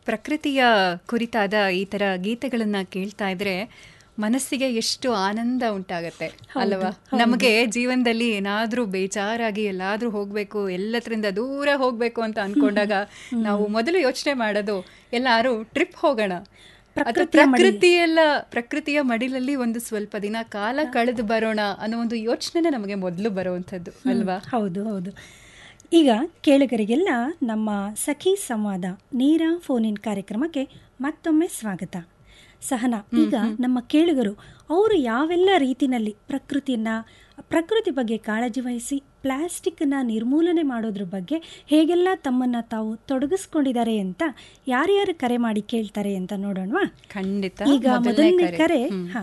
ಪ್ರಕೃತಿಯ ಕುರಿತಾದ ಈ ತರ ಗೀತೆಗಳನ್ನ ಕೇಳ್ತಾ ಇದ್ರೆ ಮನಸ್ಸಿಗೆ ಎಷ್ಟು ಆನಂದ ಉಂಟಾಗತ್ತೆ ಅಲ್ವಾ ನಮಗೆ ಜೀವನದಲ್ಲಿ ಏನಾದ್ರೂ ಬೇಜಾರಾಗಿ ಎಲ್ಲಾದ್ರೂ ಹೋಗ್ಬೇಕು ಎಲ್ಲದರಿಂದ ದೂರ ಹೋಗ್ಬೇಕು ಅಂತ ಅನ್ಕೊಂಡಾಗ ನಾವು ಮೊದಲು ಯೋಚನೆ ಮಾಡೋದು ಎಲ್ಲಾರು ಟ್ರಿಪ್ ಹೋಗೋಣ ಅಥವಾ ಪ್ರಕೃತಿಯೆಲ್ಲ ಪ್ರಕೃತಿಯ ಮಡಿಲಲ್ಲಿ ಒಂದು ಸ್ವಲ್ಪ ದಿನ ಕಾಲ ಕಳೆದು ಬರೋಣ ಅನ್ನೋ ಒಂದು ಯೋಚನೆ ನಮಗೆ ಮೊದಲು ಬರುವಂಥದ್ದು ಅಲ್ವಾ ಹೌದು ಹೌದು ಈಗ ಕೇಳುಗರಿಗೆಲ್ಲ ನಮ್ಮ ಸಖಿ ಸಂವಾದ ನೇರ ಫೋನಿನ್ ಕಾರ್ಯಕ್ರಮಕ್ಕೆ ಮತ್ತೊಮ್ಮೆ ಸ್ವಾಗತ ಸಹನಾ ಈಗ ನಮ್ಮ ಕೇಳುಗರು ಅವರು ಯಾವೆಲ್ಲ ರೀತಿನಲ್ಲಿ ಪ್ರಕೃತಿಯನ್ನ ಪ್ರಕೃತಿ ಬಗ್ಗೆ ಕಾಳಜಿ ವಹಿಸಿ ಪ್ಲಾಸ್ಟಿಕ್ನ ನಿರ್ಮೂಲನೆ ಮಾಡೋದ್ರ ಬಗ್ಗೆ ಹೇಗೆಲ್ಲ ತಮ್ಮನ್ನ ತಾವು ತೊಡಗಿಸ್ಕೊಂಡಿದ್ದಾರೆ ಅಂತ ಯಾರ್ಯಾರು ಕರೆ ಮಾಡಿ ಕೇಳ್ತಾರೆ ಅಂತ ನೋಡೋಣವಾ ಖಂಡಿತ ಈಗ ಮೊದಲನೇ ಮೊದಲನೇ ಕರೆ ಹಾ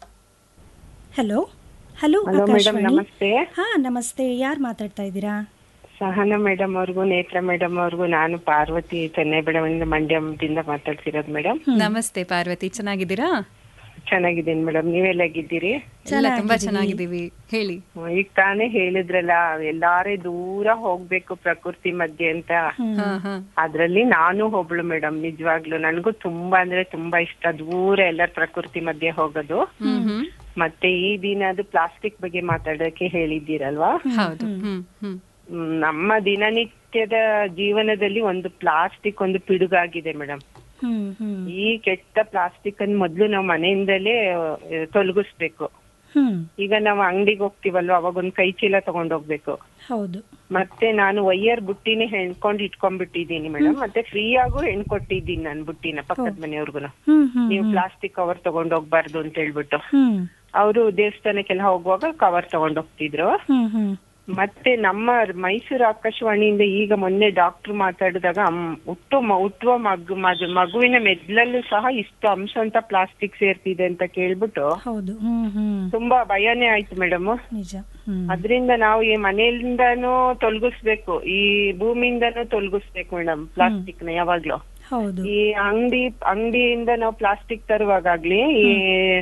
hello hello hello madam Akashvani ನಮಸ್ತೆ ಹಾ ನಮಸ್ತೆ ಯಾರು ಮಾತಾಡ್ತಾ ಇದ್ದೀರಾ ಸಹನಾ ಮೇಡಮ್ ಅವ್ರಿಗೂ ನೇತ್ರ ಮೇಡಮ್ ಅವ್ರಿಗೂ ನಾನು ಪಾರ್ವತಿ ಚೆನ್ನೈ ಬೆಳವಣಿಗೆ ಮಂಡ್ಯದಿಂದ ಮಾತಾಡ್ತಿರೋದು ಮೇಡಮ್ ನಮಸ್ತೆ ಪಾರ್ವತಿ ಚೆನ್ನಾಗಿದ್ದೀರಾ ಚೆನ್ನಾಗಿದ್ದೀನಿ ಮೇಡಮ್ ನೀವೆಲ್ಲಾಗಿದ್ದೀರಿ ಎಲ್ಲ ತುಂಬಾ ಚೆನ್ನಾಗಿದ್ದೀವಿ ಹೇಳಿ ಈಗ ತಾನೇ ಹೇಳಿದ್ರಲ್ಲ ಎಲ್ಲಾರೇ ದೂರ ಹೋಗ್ಬೇಕು ಪ್ರಕೃತಿ ಮಧ್ಯೆ ಅಂತ ಹಾ ಹಾ ಅದ್ರಲ್ಲಿ ನಾನು ಒಬ್ಳು ಮೇಡಮ್ ನಿಜವಾಗ್ಲು ನನ್ಗೂ ತುಂಬಾ ಅಂದ್ರೆ ತುಂಬಾ ಇಷ್ಟ ದೂರ ಎಲ್ಲರ ಪ್ರಕೃತಿ ಮಧ್ಯೆ ಹೋಗೋದು ಹ್ಮ್ ಹ್ಮ್ ಮತ್ತೆ ಈ ದಿನ ಅದು ಪ್ಲಾಸ್ಟಿಕ್ ಬಗ್ಗೆ ಮಾತಾಡೋಕೆ ಹೇಳಿದ್ದೀರಲ್ವಾ ಹೌದು ಹ್ಮ್ ಹ್ಮ್ ಹ್ಮ್, ನಮ್ಮ ದಿನನಿತ್ಯದ ಜೀವನದಲ್ಲಿ ಒಂದು ಪ್ಲಾಸ್ಟಿಕ್ ಒಂದು ಪಿಡುಗಾಗಿದೆ ಮೇಡಮ್ ಹ್ಮ್ ಹ್ಮ್ ಈ ಕೆಟ್ಟ ಪ್ಲಾಸ್ಟಿಕ್ ಅನ್ನು ಮೊದ್ಲು ನಾವು ಮನೆಯಿಂದಲೇ ಆ, ತೊಲಗಿಸ್ಬೇಕು ಹ್ಮ್ ಈಗ ನಾವು ಅಂಗಡಿಗೆ ಹೋಗ್ತೀವಲ್ವ ಅವಾಗ ಒಂದ್ ಕೈ ಚೀಲ ತಗೊಂಡ್ ಹೋಗ್ಬೇಕು ಹೌದು ಮತ್ತೆ ನಾನು ವೈಯರ್ ಬುಟ್ಟಿನೇ ಹೆಣ್ಕೊಂಡ್ ಇಟ್ಕೊಂಡ್ಬಿಟ್ಟಿದ್ದೀನಿ ಮೇಡಮ್ ಮತ್ತೆ ಫ್ರೀ ಆಗು ಹೆಣ್ ಕೊಟ್ಟಿದ್ದೀನಿ ನಾನು ಬುಟ್ಟಿನ ಪಕ್ಕದ ಮನೆಯವ್ರಿಗೂ ಹ್ಮ್ ಹ್ಮ್ ನೀವು ಪ್ಲಾಸ್ಟಿಕ್ ಕವರ್ ತಗೊಂಡ್ ಹೋಗ್ಬಾರ್ದು ಅಂತ ಹೇಳ್ಬಿಟ್ಟು ಹ್ಮ್ ಅವರು ದೇವಸ್ಥಾನಕ್ಕೆಲ್ಲ ಹೋಗುವಾಗ ಕವರ್ ತಗೊಂಡ್ ಹೋಗ್ತಿದ್ರು ಹ್ಮ್ ಹ್ಮ್ ಮತ್ತೆ ನಮ್ಮ ಮೈಸೂರು ಆಕಾಶವಾಣಿಯಿಂದ ಈಗ ಮೊನ್ನೆ ಡಾಕ್ಟರ್ ಮಾತಾಡಿದಾಗ ಅಮ್- ಹುಟ್ಟು ಮ- ಹುಟ್ಟುವ ಮಗು ಮಗು- ಮಗುವಿನ ಮೆದ್ಲಲ್ಲೂ ಸಹ ಇಷ್ಟು ಅಂಶ ಅಂತ ಪ್ಲಾಸ್ಟಿಕ್ ಸೇರ್ತಿದೆ ಅಂತ ಕೇಳ್ಬಿಟ್ಟು ಹೌದು ಹ್ಮ್ ಹ್ಮ್ ತುಂಬಾ ಭಯನೇ ಆಯ್ತು ಮೇಡಮ್ ನಿಜ ಹ್ಮ್ ಅದ್ರಿಂದ ನಾವು ಈ ಮನೆಯಿಂದಾನು ತೊಲಗಿಸ್ಬೇಕು ಈ ಭೂಮಿಯಿಂದಾನು ತೊಲಗಿಸ್ಬೇಕು ಮೇಡಮ್ ಪ್ಲಾಸ್ಟಿಕ್ ನ ಯಾವಾಗ್ಲೂ ಹೌದು ಈ ಅಂಗಡಿ ಅಂಗಡಿಯಿಂದ ನಾವು ಪ್ಲಾಸ್ಟಿಕ್ ತರುವಾಗ್ಲಿ ಈ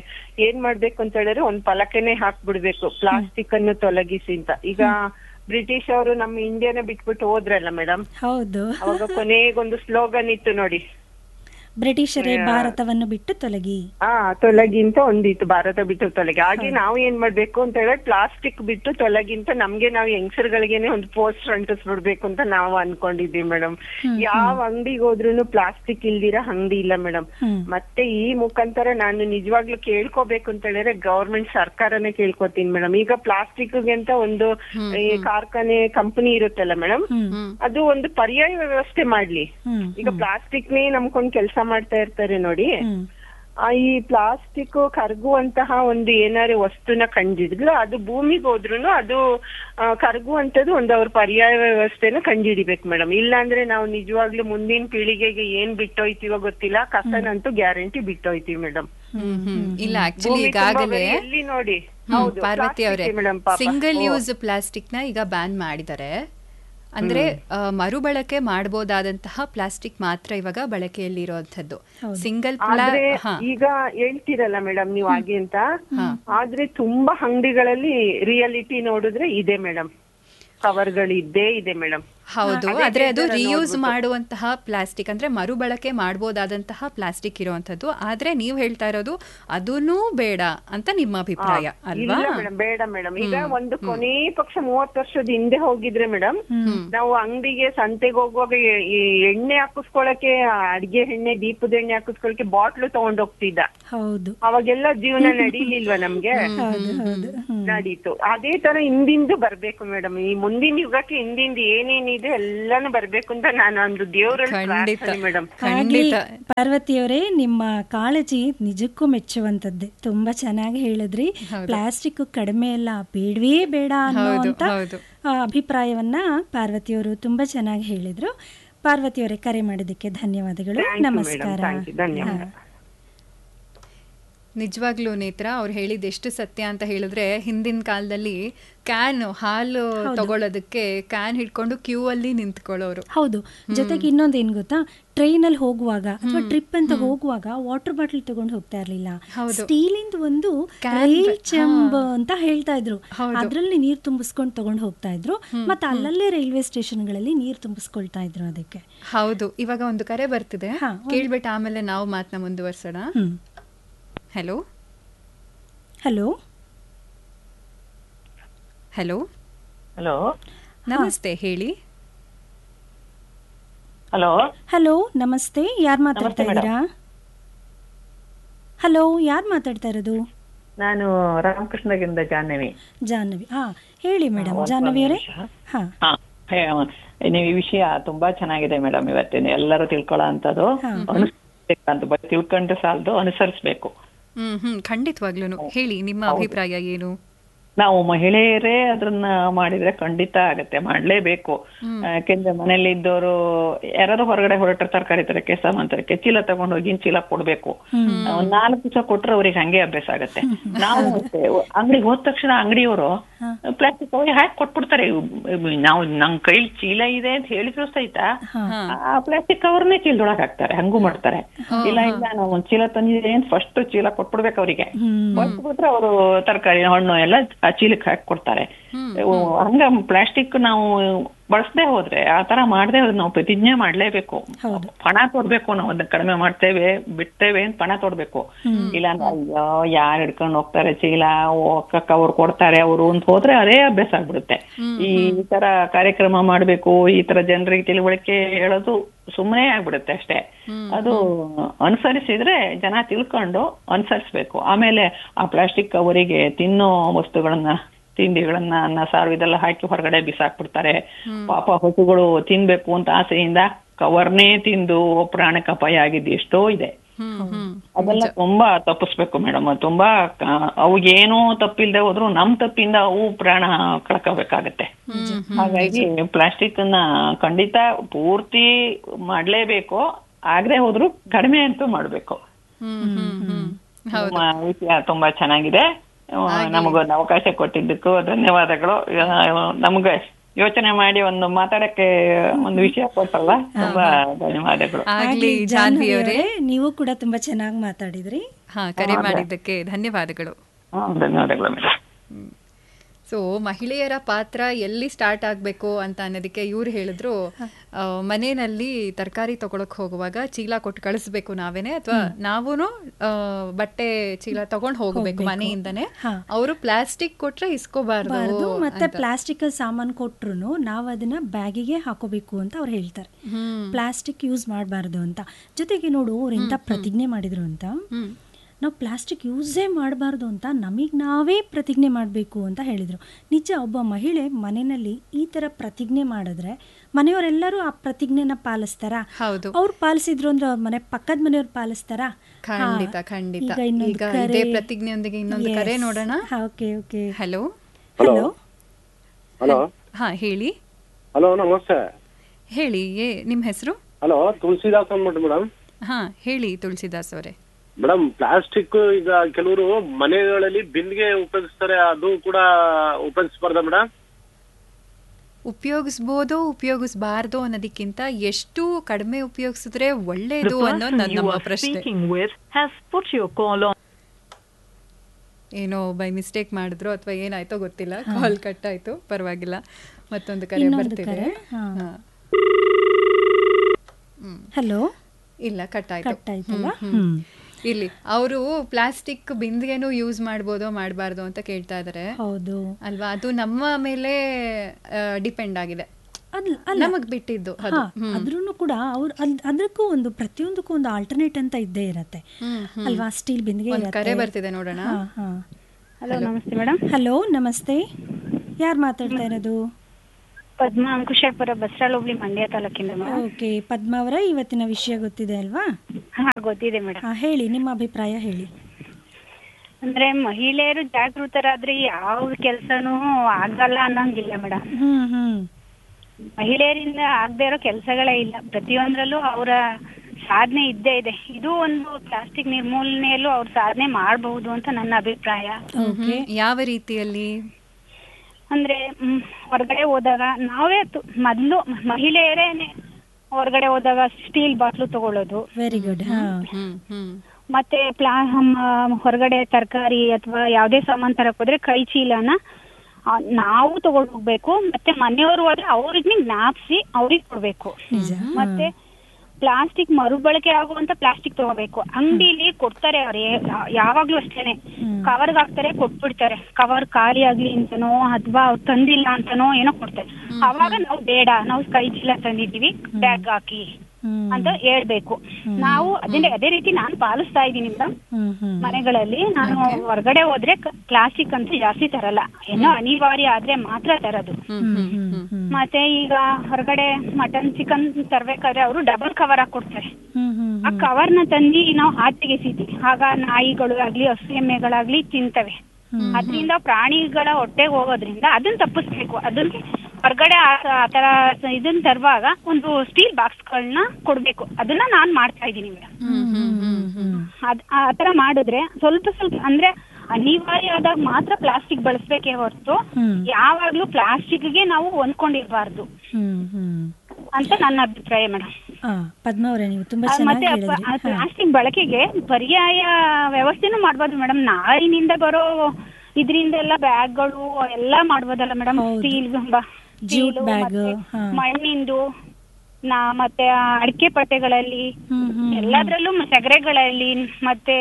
ಏನ್ ಮಾಡ್ಬೇಕು ಅಂತ ಹೇಳಿದ್ರೆ ಒಂದ್ ಫಲಕನೆ ಹಾಕ್ಬಿಡ್ಬೇಕು ಪ್ಲಾಸ್ಟಿಕ್ ಅನ್ನು ತೊಲಗಿಸಿ ಅಂತ ಈಗ ಬ್ರಿಟಿಷ್ ಅವರು ನಮ್ಮ ಇಂಡಿಯಾನ ಬಿಟ್ಬಿಟ್ಟು ಹೋದ್ರಲ್ಲ ಮೇಡಮ್ ಹೌದು ಅವಾಗ ಕೊನೆಗೊಂದು ಸ್ಲೋಗನ್ ಇತ್ತು ನೋಡಿ ಬ್ರಿಟಿಷರೇ ಭಾರತವನ್ನು ಬಿಟ್ಟು ತೊಲಗಿ ಆ ತೊಲಗಿ ಅಂತ ಒಂದಿತ್ತು ಭಾರತ ಬಿಟ್ಟು ತೊಲಗಿ ಹಾಗೆ ನಾವು ಏನ್ ಮಾಡ್ಬೇಕು ಅಂತ ಹೇಳಿದ್ರೆ ಪ್ಲಾಸ್ಟಿಕ್ ಬಿಟ್ಟು ತೊಲಗಿ ಅಂತ ನಮ್ಗೆ ನಾವು ಹೆಂಗಸರುಗಳಿಗೇನೆ ಒಂದು ಪೋಸ್ಟರ್ ಅಂಟಿಸ್ಬಿಡ್ಬೇಕು ಅಂತ ನಾವು ಅನ್ಕೊಂಡಿದ್ವಿ ಮೇಡಮ್ ಯಾವ ಅಂಗಡಿಗೆ ಹೋದ್ರುನು ಪ್ಲಾಸ್ಟಿಕ್ ಇಲ್ದಿರ ಅಂಗಡಿ ಇಲ್ಲ ಮೇಡಮ್ ಹ್ಮ್ ಮತ್ತೆ ಈ ಮುಖಾಂತರ ನಾನು ನಿಜವಾಗ್ಲೂ ಕೇಳ್ಕೋಬೇಕು ಅಂತ ಹೇಳಿದ್ರೆ ಗವರ್ಮೆಂಟ್ ಸರ್ಕಾರನೇ ಕೇಳ್ಕೊತೀನಿ ಮೇಡಮ್ ಈಗ ಪ್ಲಾಸ್ಟಿಕ್ ಅಂತ ಒಂದು ಈ ಕಾರ್ಖಾನೆ ಕಂಪನಿ ಇರುತ್ತಲ್ಲ ಮೇಡಮ್ ಹ್ಮ್ ಅದು ಒಂದು ಪರ್ಯಾಯ ವ್ಯವಸ್ಥೆ ಮಾಡ್ಲಿ ಹ್ಮ್ ಈಗ ಪ್ಲಾಸ್ಟಿಕ್ ನೇ ನಂಬ್ಕೊಂಡ್ ಕೆಲಸ ಮಾಡ್ತಾ ಇರ್ತಾರೆ ನೋಡಿ ಹ್ಮ್ ಆ ಈ ಪ್ಲಾಸ್ಟಿಕ್ ಕರಗುವಂತಹ ಒಂದು ಏನಾರು ವಸ್ತುನ ಕಂಡಿಡಿದ್ಲು ಅದು ಭೂಮಿಗೆ ಹೋದ್ರುನು ಅದು ಆ, ಕರಗುವಂತದ್ದು ಒಂದು ಅವ್ರ ಪರ್ಯಾಯ ವ್ಯವಸ್ಥೆನ ಕಂಡಿಡಿಬೇಕು ಮೇಡಮ್ ಇಲ್ಲಾಂದ್ರೆ ನಾವು ನಿಜವಾಗ್ಲೂ ಮುಂದಿನ ಪೀಳಿಗೆಗೆ ಏನ್ ಬಿಟ್ಟೋಯ್ತೀವೋ ಗೊತ್ತಿಲ್ಲ ಕಸನಂತೂ ಗ್ಯಾರಂಟಿ ಬಿಟ್ಟೋಯ್ತೀವಿ ಮೇಡಮ್ ಹ್ಮ್ ಹ್ಮ್ ಇಲ್ಲ ಆಕ್ಚುಲಿ ಈಗಾಗಲೇ ಎಲ್ಲಿ ನೋಡಿ ಹ್ಮ್, ಹೌದು ಪಾರ್ವತಿ ಅವರೇ ಮೇಡಮ್ ಪಾಪ ಸಿಂಗಲ್ ಯೂಸ್ ಪ್ಲಾಸ್ಟಿಕ್ ನ ಈಗ ಬ್ಯಾನ್ ಮಾಡಿದ್ದಾರೆ ಅಂದ್ರೆ ಆ, ಮರುಬಳಕೆ ಮಾಡಬಹುದಾದಂತಹ ಪ್ಲಾಸ್ಟಿಕ್ ಮಾತ್ರ ಇವಾಗ ಬಳಕೆಯಲ್ಲಿ ಇರುವಂತದ್ದು ಸಿಂಗಲ್ ಆದ್ರೆ ಹಾ ಈಗ ಹೇಳ್ತೀರಲ್ಲ ಮೇಡಮ್ ನೀವು ಹಾಗೆ ಅಂತ ಆದ್ರೆ ತುಂಬಾ ಅಂಗಡಿಗಳಲ್ಲಿ ರಿಯಾಲಿಟಿ ನೋಡಿದ್ರೆ ಇದೆ ಮೇಡಮ್ ಕವರ್ಗಳು ಇದ್ದೇ ಇದೆ ಮೇಡಮ್ ಹೌದು ಆದ್ರೆ ಅದು ರಿಯೂಸ್ ಮಾಡುವಂತಹ ಪ್ಲಾಸ್ಟಿಕ್ ಅಂದ್ರೆ ಮರುಬಳಕೆ ಮಾಡಬಹುದಾದಂತಹ ಪ್ಲಾಸ್ಟಿಕ್ ಇರುವಂತದ್ದು ಆದ್ರೆ ನೀವು ಹೇಳ್ತಾ ಇರೋದು ಅದನ್ನೂ ಬೇಡ ಅಂತ ನಿಮ್ಮ ಅಭಿಪ್ರಾಯ ಅಲ್ವಾ ಇಲ್ಲ ಮೇಡಮ್ ಬೇಡ ಮೇಡಮ್ ಈಗ ಒಂದು ಕೊನೆ ಪಕ್ಷ ಮೂವತ್ತು ವರ್ಷದ ಹಿಂದೆ ಹೋಗಿದ್ರೆ ಮೇಡಮ್ ನಾವು ಅಂಗಡಿಗೆ ಸಂತೆಗೆ ಹೋಗುವಾಗ ಎ- ಈ ಎಣ್ಣೆ ಹಾಕಿಸ್ಕೊಳಕ್ಕೆ ಅಡಿಗೆ ಎಣ್ಣೆ ದೀಪದ ಎಣ್ಣೆ ಹಾಕಿಸ್ಕೊಳಕ್ಕೆ ಬಾಟ್ಲು ತಗೊಂಡ್ ಹೋಗ್ತಿದ್ದ ಹೌದು ಅವಾಗೆಲ್ಲ ಜೀವನ ನಡೀಲಿಲ್ವಾ ನಮ್ಗೆ ಹೌದು ಹೌದು ಹ್ಮ್ ನಡೀತು ಅದೇ ತರ ಹಿಂದಿಂದು ಬರ್ಬೇಕು ಮೇಡಮ್ ಈ ಮುಂದಿನ ಯುಗಕ್ಕೆ ಹಿಂದಿಂದ ಏನೇನಿದೆ ಎಲ್ಲಾನು ಬರ್ಬೇಕು ಅಂತ ನಾನು ಒಂದು ದೇವರಲ್ಲಿ ಖಂಡಿತ. ಪ್ರಾರ್ಥನೆ ಮೇಡಮ್ ಆಗ್ಲಿ ಖಂಡಿತ ಪಾರ್ವತಿಯವರೇ ನಿಮ್ಮ ಕಾಳಜಿ ನಿಜಕ್ಕೂ ಮೆಚ್ಚುವಂತದ್ದೇ ತುಂಬಾ ಚೆನ್ನಾಗಿ ಹೇಳಿದ್ರಿ ಪ್ಲಾಸ್ಟಿಕ್ ಕಡಿಮೆ ಅಲ್ಲ ಬೇಡವೇ ಬೇಡ ಅನ್ನುವಂತ ಹೌದು. ಆ, ಅಭಿಪ್ರಾಯವನ್ನ ಪಾರ್ವತಿಯವರು ತುಂಬಾ ಚೆನ್ನಾಗಿ ಹೇಳಿದ್ರು ಪಾರ್ವತಿಯವರೇ ಕರೆ ಮಾಡಿದ್ದಕ್ಕೆ ಧನ್ಯವಾದಗಳು Thank you, madam. ನಮಸ್ಕಾರ Thank you. ಧನ್ಯವಾದ. ಹಾ. ನಿಜವಾಗ್ಲೂ ನೇತ್ರ ಅವ್ರು ಹೇಳಿದ ಎಷ್ಟು ಸತ್ಯ ಅಂತ ಹೇಳಿದ್ರೆ ಹಿಂದಿನ ಕಾಲದಲ್ಲಿ ಕ್ಯಾನ್ ಹಾಲು ತಗೊಳ್ಳೋದಕ್ಕೆ ಕ್ಯಾನ್ ಹಿಡ್ಕೊಂಡು ಕ್ಯೂ ಅಲ್ಲಿ ನಿಂತ್ಕೊಳ್ಳೋರು ಹೌದು ಜೊತೆಗೆ ಇನ್ನೊಂದು ಏನ್ ಗೊತ್ತಾ ಟ್ರೈನ್ ಅಲ್ಲಿ ಹೋಗುವಾಗ ಅಥವಾ ಟ್ರಿಪ್ ಅಂತ ಹೋಗುವಾಗ ವಾಟರ್ ಬಾಟಲ್ ತಗೊಂಡು ಹೋಗ್ತಾ ಇರ್ಲಿಲ್ಲ ಹೌದು. ಸ್ಟೀಲಿಂದ ಒಂದು Can ರೈಲ್ ಬ- ಚೆಂಬ ಅಂತ ಹೇಳ್ತಾ ಇದ್ರು ಹೌದು. ಅದ್ರಲ್ಲಿ ನೀರ್ ತುಂಬಿಸ್ಕೊಂಡು ತಗೊಂಡು ಹೋಗ್ತಾ ಇದ್ರು ಮತ್ತೆ ಅಲ್ಲಲ್ಲೇ ರೈಲ್ವೆ ಸ್ಟೇಷನ್ಗಳಲ್ಲಿ ನೀರ್ ತುಂಬಿಸ್ಕೊಳ್ತಾ ಇದ್ರು ಅದಕ್ಕೆ ಹೌದು ಇವಾಗ ಒಂದು ಕರೆ ಬರ್ತಿದೆ ಹಾ, ಒಂದು- ಕೇಳ್ಬಿಟ್ಟು ಆಮೇಲೆ ನಾವು ಮಾತನ್ನ ಮುಂದುವರ್ಸೋಣ ಹ್ಮ್ ಹಲೋ ಹಲೋ ಹಲೋ ಹಲೋ ನಮಸ್ತೆ ಹೇಳಿ ಹಲೋ ಹಲೋ ನಮಸ್ತೆ ಯಾರು ಮಾತಾಡ್ತಾ ನಮಸ್ತೆ, ಇದ್ದೀರಾ ಹಲೋ ಯಾರು ಮಾತಾಡ್ತಾ ಇರೋದು ನಾನು ರಾಮಕೃಷ್ಣಗಿಂದ ಜಾಹ್ನವಿ ಜಾಹ್ನವಿ ಹಾ ಹೇಳಿ ಮೇಡಮ್ ಜಾಹ್ನವಿ ಅವರೇ ಹಾ ಹಾ ಹೇ, ನೀವು ಈ ವಿಷಯ ತುಂಬಾ ಚೆನ್ನಾಗಿದೆ ಮೇಡಮ್ ಇವತ್ತಿನ ಎಲ್ಲರೂ ತಿಳ್ಕೊಳ್ಳೋ ಅಂತದ್ದು ಅನುಸರಿಸ್ಬೇಕಂತ ಬರೀ ತಿಳ್ಕೊಂಡ್ರೆ ಸಾಲದು ಅನುಸರಿಸ್ಬೇಕು ಹ್ಮ್ ಹ್ಮ್ ಖಂಡಿತವಾಗ್ಲೂ ಹೇಳಿ ನಿಮ್ಮ ಅಭಿಪ್ರಾಯ ಏನು ನಾವು ಮಹಿಳೆಯರೇ ಅದನ್ನ ಮಾಡಿದ್ರೆ ಖಂಡಿತ ಆಗತ್ತೆ ಮಾಡ್ಲೇಬೇಕು ಯಾಕೆಂದ್ರೆ ಮನೇಲಿ ಇದ್ದವರು ಯಾರಾದ್ರೂ ಹೊರಗಡೆ ಹೊರಟ್ರೆ ತರಕಾರಿ ತರಕ್ಕೆ ಸಾಮಾನ್ ತರಕ್ಕೆ ಚೀಲ ತಗೊಂಡು ಹೋಗಿ ಇನ್ ಚೀಲ ಕೊಡ್ಬೇಕು ಒಂದ್ ನಾಲ್ಕು ದಿವಸ ಕೊಟ್ರೆ ಅವ್ರಿಗೆ ಹಂಗೆ ಅಭ್ಯಾಸ ಆಗತ್ತೆ ನಾವು ಅಷ್ಟೇ ಅಂಗಡಿಗೆ ಹೋದ ತಕ್ಷಣ ಅಂಗಡಿಯವರು ಪ್ಲಾಸ್ಟಿಕ್ ಅವ್ರಿಗೆ ಹಾಕಿ ಕೊಟ್ಬಿಡ್ತಾರೆ ಇವ್- ನಾವು ನಮ್ ಕೈಲಿ ಚೀಲ ಇದೆ ಅಂತ ಹೇಳಿದ್ರು ಸಹಿತ ಆ ಪ್ಲಾಸ್ಟಿಕ್ ಕವರ್ನೇ ಚೀಲದೊಳಗೆ ಹಾಕ್ತಾರೆ ಹಂಗೂ ಮಾಡ್ತಾರೆ ಇಲ್ಲ ಇಲ್ಲ ನಾವು ಒಂದ್ ಚೀಲ ತಂದಿದೆ ಅಂತ ಫಸ್ಟ್ ಚೀಲ ಕೊಟ್ಬಿಡ್ಬೇಕು ಅವರಿಗೆ ಕೊಟ್ಬಿಟ್ರೆ ಅವರು ತರಕಾರಿ ಹಣ್ಣು ಎಲ್ಲ ಆ ಚೀಲಕ್ಕೆ ಹಾಕಿ ಕೊಡ್ತಾರೆ ಇವು ಹಂಗ ಪ್ಲಾಸ್ಟಿಕ್ ನಾವು ಬಳಸದೆ ಹೋದ್ರೆ ಆ ತರ ಮಾಡದೆ ಹೋದ್ರೆ ನಾವು ಪ್ರತಿಜ್ಞೆ ಮಾಡ್ಲೇಬೇಕು ಪಣ ತೊಡ್ಬೇಕು ನಾವು ಅದನ್ನ ಕಡಿಮೆ ಮಾಡ್ತೇವೆ ಬಿಡ್ತೇವೆ ಅಂತ ಪಣ ತೊಡ್ಬೇಕು ಇಲ್ಲ ಅಂದ್ರೆ ಅಯ್ಯೋ ಯಾರು ಹಿಡ್ಕೊಂಡು ಹೋಗ್ತಾರೆ ಚೀಲ ಕವರ್ ಕೊಡ್ತಾರೆ ಅವರು ಅಂತ ಹೋದ್ರೆ ಅದೇ ಅಭ್ಯಾಸ ಆಗ್ಬಿಡುತ್ತೆ ಈ ತರ ಕಾರ್ಯಕ್ರಮ ಮಾಡ್ಬೇಕು ಈ ತರ ಜನರಿಗೆ ತಿಳುವಳಿಕೆ ಹೇಳೋದು ಸುಮ್ಮನೆ ಆಗ್ಬಿಡುತ್ತೆ ಅಷ್ಟೇ ಅದು ಅನುಸರಿಸಿದ್ರೆ ಜನ ತಿಳ್ಕೊಂಡು ಅನುಸರಿಸ್ಬೇಕು ಆಮೇಲೆ ಆ ಪ್ಲಾಸ್ಟಿಕ್ ಕವರಿಗೆ ತಿನ್ನೋ ವಸ್ತುಗಳನ್ನ ತಿಂಡಿಗಳನ್ನ ಅನ್ನ ಸಾರು ಇದೆಲ್ಲ ಹಾಕಿ ಹೊರಗಡೆ ಬಿಸಾಕ್ಬಿಡ್ತಾರೆ ಪಾಪ ಹಸುಗಳು ತಿನ್ಬೇಕು ಅಂತ ಆಸೆಯಿಂದ ಕವರ್ನೇ ತಿಂದು ಪ್ರಾಣಕ್ಕೆ ಅಪಾಯ ಆಗಿದ್ದು ಎಷ್ಟೋ ಇದೆ ಹ್ಮ್ ಹ್ಮ್ ಅದೆಲ್ಲ ತುಂಬಾ ತಪ್ಪಿಸ್ಬೇಕು ಮೇಡಮ್ ತುಂಬಾ ಕ- ಅವುಗೇನೂ ತಪ್ಪಿಲ್ದೆ ಹೋದ್ರು ನಮ್ ತಪ್ಪಿಂದ ಅವು ಪ್ರಾಣ ಕಳ್ಕೋಬೇಕಾಗತ್ತೆ ಹಾಗಾಗಿ ಪ್ಲಾಸ್ಟಿಕ್ ನ ಖಂಡಿತ ಪೂರ್ತಿ ಮಾಡ್ಲೇಬೇಕು ಆಗ್ದೆ ಹೋದ್ರು ಕಡಿಮೆ ಅಂತೂ ಮಾಡ್ಬೇಕು ಹ್ಮ್ ಹ್ಮ್ ಹ್ಮ್ ನಿಮ್ಮ ವಿಷಯ ತುಂಬಾ ಚೆನ್ನಾಗಿದೆ ನಮಗೊಂದು ಅವಕಾಶ ಕೊಟ್ಟಿದ್ದಕ್ಕೂ ಧನ್ಯವಾದಗಳು ನಮ್ಗೆ ಯೋಚನೆ ಮಾಡಿ ಒಂದು ಮಾತಾಡಕ್ಕೆ ಒಂದು ವಿಷಯ ಕೊಟ್ಟಲ್ಲ ತುಂಬಾ ಧನ್ಯವಾದಗಳು ಆಗ್ಲಿ ಜಾನ್ವಿ ಅವರೇ ನೀವು ಕೂಡ ತುಂಬಾ ಚೆನ್ನಾಗಿ ಮಾತಾಡಿದ್ರಿ ಹಾ ಕರೆ ಮಾಡಿದ್ದಕ್ಕೆ ಧನ್ಯವಾದಗಳು ಹಾ, ಧನ್ಯವಾದಗಳು ಮೇಡಮ್ ಸೊ ಮಹಿಳೆಯರ ಪಾತ್ರ ಎಲ್ಲಿ ಸ್ಟಾರ್ಟ್ ಆಗಬೇಕು ಅಂತ ಅನ್ನೋದಕ್ಕೆ ಇವ್ರು ಹೇಳಿದ್ರು ಆ, ಮನೆಯಲ್ಲಿ ತರಕಾರಿ ತಗೊಳಕ್ ಹೋಗುವಾಗ ಚೀಲ ಕೊಟ್ಟು ಕಳಿಸ್ಬೇಕು ನಾವೇನೆ ಅಥವಾ ನಾವೂ ಬಟ್ಟೆ ಚೀಲ ತಗೊಂಡ್ ಹೋಗ್ಬೇಕು ಮನೆಯಿಂದನೇ ಅವರು ಪ್ಲಾಸ್ಟಿಕ್ ಕೊಟ್ರೆ ಇಸ್ಕೋಬಾರ್ದು ಬಾರ್ದು ಮತ್ತೆ ಪ್ಲಾಸ್ಟಿಕ್ ಸಾಮಾನು ಕೊಟ್ರು ನಾವು ಅದನ್ನ ಬ್ಯಾಗಿಗೆ ಹಾಕೋಬೇಕು ಅಂತ ಅವ್ರು ಹೇಳ್ತಾರೆ ಪ್ಲಾಸ್ಟಿಕ್ ಯೂಸ್ ಮಾಡಬಾರ್ದು ಅಂತ ಜೊತೆಗೆ ನೋಡು ಅವ್ರು ಎಂತ ಪ್ರತಿಜ್ಞೆ ಮಾಡಿದ್ರು ಅಂತ ನಾವು ಪ್ಲಾಸ್ಟಿಕ್ ಯೂಸೇ ಮಾಡಬಾರ್ದು ಅಂತ ನಮಗೆ ನಾವೇ ಪ್ರತಿಜ್ಞೆ ಮಾಡಬೇಕು ಅಂತ ಹೇಳಿದರು ನಿಜ ಒಬ್ಬ ಮಹಿಳೆ ಮನೆಯಲ್ಲಿ ಈ ಥರ ಪ್ರತಿಜ್ಞೆ ಮಾಡಿದ್ರೆ ಮನೆಯವರೆಲ್ಲರೂ ಆ ಪ್ರತಿಜ್ಞೆನ ಪಾಲಿಸ್ತಾರಾ ಹೌದು ಅವ್ರು ಪಾಲಿಸಿದ್ರು ಅಂದ್ರೆ ಅವ್ರ ಮನೆ ಪಕ್ಕದ ಮನೆಯವ್ರು ಪಾಲಿಸ್ತಾರಾ ಖಂಡಿತ ಹಾ, ಖಂಡಿತ ಈಗ ಇನ್ನೊಂದು ಈಗ ಕರೆ. ಇದೇ ಪ್ರತಿಜ್ಞೆಯೊಂದಿಗೆ ಇನ್ನೊಂದು ಕರೆ Yes. ನೋಡೋಣ ಹಾ, okay okay hello hello hello ಹಾ ಹೇಳಿ ಹಲೋ ನಮಸ್ತೆ ಹೇಳಿ ಏ ನಿಮ್ಮ ಹೆಸರು ಹಲೋ ತುಳಸಿದಾಸ್ ಅಂದ್ಬಿಟ್ಟು ಮೇಡಮ್ ಹಾ ಹೇಳಿ ತುಳಸಿದಾಸ್ ಅವರೇ ಮೇಡಮ್ ಪ್ಲಾಸ್ಟಿಕ್ ಈಗ ಕೆಲವರು ಮನೆಗಳಲ್ಲಿ ಬಿನ್ಗೆ ಉಪಯೋಗಿಸ್ತಾರೆ ಅದು ಕೂಡ ಉಪಯೋಗಿಸಬಾರ್ದ ಮೇಡಮ್ ಉಪಯೋಗಿಸ್ಬೋದು ಉಪಯೋಗಿಸಬಾರ್ದು ಅನ್ನೋದಕ್ಕಿಂತ ಎಷ್ಟು ಕಡಿಮೆ ಉಪಯೋಗಿಸಿದ್ರೆ ಒಳ್ಳೇದು ಅನ್ನೋ ನನ್ನ ನಮ್ಮ ಪ್ರಶ್ನೆ ಏನೋ ಬೈ ಮಿಸ್ಟೇಕ್ ಮಾಡಿದ್ರು ಅಥವಾ ಏನಾಯ್ತೋ ಗೊತ್ತಿಲ್ಲ ಕಾಲ್ ಕಟ್ ಆಯ್ತು ಪರವಾಗಿಲ್ಲ ಮತ್ತೊಂದು ಕರೆ ಇನ್ನೊಂದು ಬರ್ತಿದೆ ಕರೆ, ಹಾ. ಹಾ. ಹಲೋ ಇಲ್ಲ ಕಟ್ ಆಯ್ತು ಕಟ್ ಆಯ್ತಲ್ಲ ಹ್ಮ್, ಹ್ಮ್ ಹ್ಮ್. ಇಲ್ಲಿ ಅವರು ಪ್ಲಾಸ್ಟಿಕ್ ಬಿಂದಿಗೆನೂ ಯೂಸ್ ಮಾಡ್ಬೋದೋ ಮಾಡಬಾರ್ದು ಅಂತ ಕೇಳ್ತಾ ಇದಾರೆ ಹೌದು ಅಲ್ವಾ ಅದು ನಮ್ಮ ಮೇಲೆ ಡಿಪೆಂಡ್ ಆಗಿದೆ ಅಲ್ಲ ಅಲ್ಲ ನಮಗ್ ಬಿಟ್ಟಿದ್ದು ಅದು. ಹಾ ಅದ್ರೂ ಕೂಡ ಅವ್ರು ಅದ್- ಅದಕ್ಕೂ ಒಂದು ಪ್ರತಿಯೊಂದಕ್ಕೂ ಒಂದು ಆಲ್ಟರ್ನೇಟ್ ಅಂತ ಇದ್ದೇ ಇರತ್ತೆ ಹ್ಮ್, ಹ್ಮ್. ಅಲ್ವಾ ಸ್ಟೀಲ್ ಬಿಂದಿಗೆ ಒಂದ್ ಇರತ್ತೆ. ಕರೆ ಬರ್ತಿದೆ ನೋಡೋಣ ಹಾ, ಹಾ. ಹಲೋ ನಮಸ್ತೆ ಮೇಡಮ್ ಹಲೋ ನಮಸ್ತೆ ಯಾರು ಮಾತಾಡ್ತಾ ಇರೋದು ಪದ್ಮ ಅಂಕುಶಾಪುರ ಬಸ್ರಾಳ್ ಹೋಬ್ಳಿ ಮಂಡ್ಯ ತಾಲೂಕಿಂದ ಮೇಡಮ್ ಓಕೆ ಪದ್ಮ ಅವರ ಇವತ್ತಿನ ವಿಷಯ ಗೊತ್ತಿದೆ ಅಲ್ವಾ ಹಾ ಗೊತ್ತಿದೆ ಮೇಡಮ್ ಹಾ, ಹೇಳಿ ನಿಮ್ಮ ಅಭಿಪ್ರಾಯ ಹೇಳಿ ಅಂದ್ರೆ ಮಹಿಳೆಯರು ಜಾಗೃತರಾದ್ರೆ ಯಾವ ಕೆಲ್ಸನೂ ಆಗಲ್ಲ ಅನ್ನಂಗಿಲ್ಲ ಮೇಡಮ್ ಹ್ಮ್ ಹ್ಮ್ ಮಹಿಳೆಯರಿಂದ ಆಗದೆ ಇರೋ ಕೆಲಸಗಳೇ ಇಲ್ಲ ಪ್ರತಿಯೊಂದ್ರಲ್ಲೂ ಅವರ ಸಾಧನೆ ಇದ್ದೇ ಇದೆ ಇದು ಒಂದು ಪ್ಲಾಸ್ಟಿಕ್ ನಿರ್ಮೂಲನೆಯಲ್ಲೂ ಅವ್ರು ಸಾಧನೆ ಮಾಡಬಹುದು ಅಂತ ನನ್ನ ಅಭಿಪ್ರಾಯ ಹ್ಮ್. ಯಾವ ರೀತಿಯಲ್ಲಿ ಅಂದ್ರೆ ಮ್, ಹೊರಗಡೆ ಹೋದಾಗ ನಾವೇ ತು- ಮೊದ್ಲು ಮಹಿಳೆಯರೇನೆ ಹೊರಗಡೆ ಹೋದಾಗ ಸ್ಟೀಲ್ ಬಾಟ್ಲು ತಗೊಳ್ಳೋದು ವೆರಿ ಗುಡ್ ಹಾ ಹ್ಮ್ ಹ್ಮ್ ಮತ್ತೆ ಪ್ಲಾ ಮ, ಹೊರಗಡೆ ತರಕಾರಿ ಅಥವಾ ಯಾವುದೇ ಸಾಮಾನ್ ತರಕ್ ಹೋದ್ರೆ ಕೈ ಚೀಲನ ಆ, ನಾವು ತಗೊಂಡ್ ಹೋಗ್ಬೇಕು ಮತ್ತೆ ಮನೆಯವರು ಹೋದ್ರೆ ಅವ್ರಿಗೆ ಜ್ಞಾಪಿಸಿ ಅವ್ರಿಗೆ ಕೊಡ್ಬೇಕು ನಿಜ ಮತ್ತೆ ಪ್ಲಾಸ್ಟಿಕ್ ಮರುಬಳಕೆ ಆಗುವಂತ ಪ್ಲಾಸ್ಟಿಕ್ ತಗೋಬೇಕು ಅಂಗಡಿಲಿ ಕೊಡ್ತಾರೆ ಅವ್ರು ಯಾವಾಗ್ಲೂ ಅಷ್ಟೇನೆ ಕವರ್ಗ್ ಹಾಕ್ತಾರೆ ಕೊಟ್ಬಿಡ್ತಾರೆ ಕವರ್ ಖಾಲಿ ಆಗ್ಲಿ ಅಂತನೋ ಅಥವಾ ಅವ್ರು ತಂದಿಲ್ಲ ಅಂತನೋ ಏನೋ ಕೊಡ್ತಾರೆ ಅವಾಗ ನಾವು ಬೇಡ ನಾವು ಕೈ ಚೀಲ ತಂದಿದೀವಿ ಬ್ಯಾಗ್ ಹಾಕಿ ಹ್ಮ್ ಅಂತ ಹೇಳ್ಬೇಕು ನಾವು ಅದೇ ಅದೇ ರೀತಿ ನಾನು ಪಾಲಿಸ್ತಾ ಇದ್ದೀನಿ ಮೇಡಮ್ ಹ್ಮ್ ಹ್ಮ್ ಮನೆಗಳಲ್ಲಿ ನಾನು ಹೊರಗಡೆ ಹೋದ್ರೆ ಪ್ಲಾಸ್ಟಿಕ್ ಅಂತೂ ಜಾಸ್ತಿ ತರಲ್ಲ ಏನೋ ಅನಿವಾರ್ಯ ಆದ್ರೆ ಮಾತ್ರ ತರೋದು ಹ್ಮ್ ಹ್ಮ್ ಹ್ಮ್ ಹ್ಮ್ ಮತ್ತೆ ಈಗ ಹೊರಗಡೆ ಮಟನ್ ಚಿಕನ್ ತರ್ಬೇಕಾದ್ರೆ ಅವರು ಡಬಲ್ ಕವರ್ ಹಾಕಿ ಕೊಡ್ತಾರೆ ಹ್ಮ್ ಹ್ಮ್ ಆ ಕವರ್ ನ ತಂದು ನಾವು ಹಾಟಿಗೆ ಸೀತೀವಿ ಆಗ ನಾಯಿಗಳು ಆಗ್ಲಿ ಹಸು ಎಮ್ಮೆಗಳಾಗ್ಲಿ ತಿಂತವೆ ಅದರಿಂದ ಪ್ರಾಣಿಗಳ ಹೊಟ್ಟೆಗೆ ಹೋಗೋದ್ರಿಂದ ಅದನ್ನ ತಪ್ಪಿಸ್ಬೇಕು ಅದಕ್ಕೆ ಹೊರಗಡೆ ಆ- ಆ ತರ ಇದನ್ನ ತರುವಾಗ ಒಂದು ಸ್ಟೀಲ್ ಬಾಕ್ಸ್ಗಳನ್ನ ಕೊಡ್ಬೇಕು ಅದನ್ನ ನಾನ್ ಮಾಡ್ತಾ ಇದ್ದೀನಿ ಮೇಡಮ್ ಹ್ಮ್ ಹ್ಮ್ ಹ್ಮ್ ಹ್ಮ್ ಅದ್ ಆ ತರ ಮಾಡಿದ್ರೆ ಸ್ವಲ್ಪ ಸ್ವಲ್ಪ ಅಂದ್ರೆ ಅನಿವಾರ್ಯ ಆದಾಗ ಮಾತ್ರ ಪ್ಲಾಸ್ಟಿಕ್ ಬಳಸ್ಬೇಕೇ ಹೊರತು ಹ್ಮ್. ಯಾವಾಗ್ಲೂ ಪ್ಲಾಸ್ಟಿಕ್ಗೆ ನಾವು ಹೊಂದ್ಕೊಂಡಿರ್ಬಾರ್ದು ಹ್ಮ್ ಹ್ಮ್ ಅಂತ ನನ್ನ ಅಭಿಪ್ರಾಯ ಮೇಡಮ್ ಆ ಪದ್ಮ ಅವರೇ ನೀವು ತುಂಬಾ ಮತ್ತೆ ಚೆನ್ನಾಗಿ ಹೇಳಿದ್ರಿ ಹಾ. ಪ್ಲಾಸ್ಟಿಕ್ ಬಳಕೆಗೆ ಪರ್ಯಾಯ ವ್ಯವಸ್ಥೆನೂ ಮಾಡ್ಬೋದು ಮೇಡಮ್ ನಾಳಿನಿಂದ ಬರೋ ಇದರಿಂದ ಎಲ್ಲ ಬ್ಯಾಗ್ಗಳು ಎಲ್ಲ ಮಾಡ್ಬೋದಲ್ಲ ಮೇಡಮ್ ಹೌದು. ಸ್ಟೀಲ್ Jute bag, ಹಾ. ಮಣ್ಣಿಂದು ನಾ ಮತ್ತೆ ಅಡಿಕೆ ಪಟ್ಟೆಗಳಲ್ಲಿ ಹ್ಮ್ ಹ್ಮ್ ಎಲ್ಲದ್ರಲ್ಲೂ ಸೆಗರೆಗಳಲ್ಲಿ ಮತ್ತೆ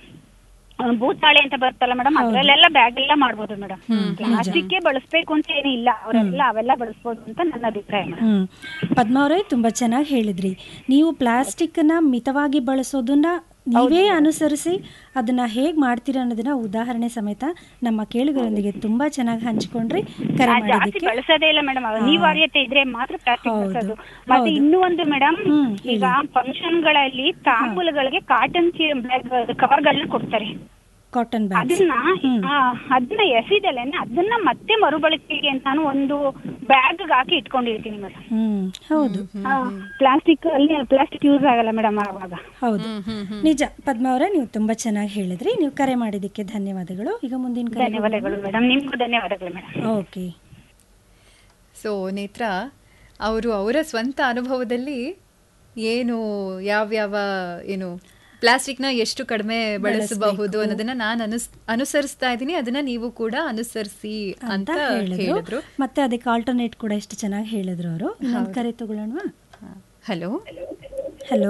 ಆ, ಭೂತಾಳೆ ಅಂತ ಬರ್ತಲ್ಲ ಮೇಡಮ್ ಅದ್ರಲ್ಲೆಲ್ಲ ಬ್ಯಾಗ್ ಎಲ್ಲ ಮಾಡ್ಬೋದು ಮೇಡಮ್ ಪ್ಲಾಸ್ಟಿಕ್ ಬಳಸ್ಬೇಕು ಅಂತ ಏನಿಲ್ಲ ಅವರೆಲ್ಲ ಅವೆಲ್ಲ ಬಳಸ್ಬೋದು ಅಂತ ನನ್ನ ಅಭಿಪ್ರಾಯ ಮೇಡಮ್ ಹ್ಮ್ ಪದ್ಮ ಅವರೇ ತುಂಬಾ ಚೆನ್ನಾಗಿ ಹೇಳಿದ್ರಿ ನೀವು ಪ್ಲಾಸ್ಟಿಕ್ನ ಮಿತವಾಗಿ ಬಳಸೋದನ್ನ ನೀವೇ ಅನುಸರಿಸಿ ಅದನ್ನ ಹೇಗ್ ಮಾಡ್ತೀರಾ ಅನ್ನೋದನ್ನ ಉದಾಹರಣೆ ಸಮೇತ ನಮ್ಮ ಕೇಳುಗರೊಂದಿಗೆ ತುಂಬಾ ಚೆನ್ನಾಗಿ ಹಂಚಿಕೊಂಡ್ರಿ ಕರೆ ಜಾಸ್ತಿ ಮಾಡೋದಕ್ಕೆ ಬಳಸೋದೇ ಇಲ್ಲ ಮೇಡಮ್ ಅನಿವಾರ್ಯತೆ ಇದ್ರೆ ಮಾತ್ರ ಪ್ಲಾಸ್ಟಿಕ್ ಹೌದು. ಬಳಸೋದು ಮತ್ತೆ ಇನ್ನೂ ಒಂದು ಮೇಡಮ್ ಹ್ಮ್, ಈಗ ಫಂಕ್ಷನ್ ಗಳಲ್ಲಿ ತಾಂಬೂಲಗಳಿಗೆ ಕಾಟನ್ ಬ್ಯಾಗ್ ಕವರ್ಗಳನ್ನ ಕೊಡ್ತಾರೆ ಕಾಟನ್ ಬ್ಯಾಗ್ ಅದನ್ನ ಆ, ಅದನ್ನ ಎಸಿದಲೇನೆ ಅದನ್ನ ಮತ್ತೆ ಮರುಬಳಕೆಗೆ ಅಂತಾನು ಒಂದು ಬ್ಯಾಗ್ ಹಾಕಿ ಇಟ್ಕೊಂಡಿರ್ತೀನಿ ಮೇಡಮ್ ಹ್ಮ್ ಹೌದು ಪ್ಲಾಸ್ಟಿಕ್ ಅಲ್ಲಿ ಪ್ಲಾಸ್ಟಿಕ್ ಯೂಸ್ ಆಗಲ್ಲ ಮೇಡಮ್ ಆವಾಗ ಹೌದು ನಿಜ ಪದ್ಮ ಅವರೇ ನೀವು ತುಂಬಾ ಚೆನ್ನಾಗಿ ಹೇಳಿದ್ರಿ ನೀವು ಕರೆ ಮಾಡಿದ್ದಕ್ಕೆ ಧನ್ಯವಾದಗಳು ಈಗ ಮುಂದಿನ ಕರೆ ಧನ್ಯವಾದಗಳು ಮೇಡಮ್ ನಿಮ್ಗೂ ಧನ್ಯವಾದಗಳು ಮೇಡಮ್ ಓಕೆ ಸೊ ನೇತ್ರ ಅವರು ಅವರ ಸ್ವಂತ ಅನುಭವದಲ್ಲಿ ಏನು ಯಾವ್ಯಾವ ಏನು ಪ್ಲಾಸ್ಟಿಕ್ನ ಎಷ್ಟು ಕಡಿಮೆ ಬಳಸಬಹುದು ಅನ್ನೋದನ್ನ ನಾನು ಅನುಸ್ ಅನುಸರಿಸ್ತಾ ಇದ್ದೀನಿ ಅದನ್ನ ನೀವು ಕೂಡ ಅನುಸರಿಸಿ ಅಂತ ಅಂತ ಹೇಳಿದ್ರು ಹೇಳಿದ್ರು ಮತ್ತೆ ಅದಕ್ಕೆ ಆಲ್ಟರ್ನೇಟ್ ಕೂಡ ಎಷ್ಟು ಚೆನ್ನಾಗಿ ಹೇಳಿದ್ರು ಅವರು ಇನ್ನೊಂದು ಕರೆ ತಗೊಳ್ಳೋಣ hello hello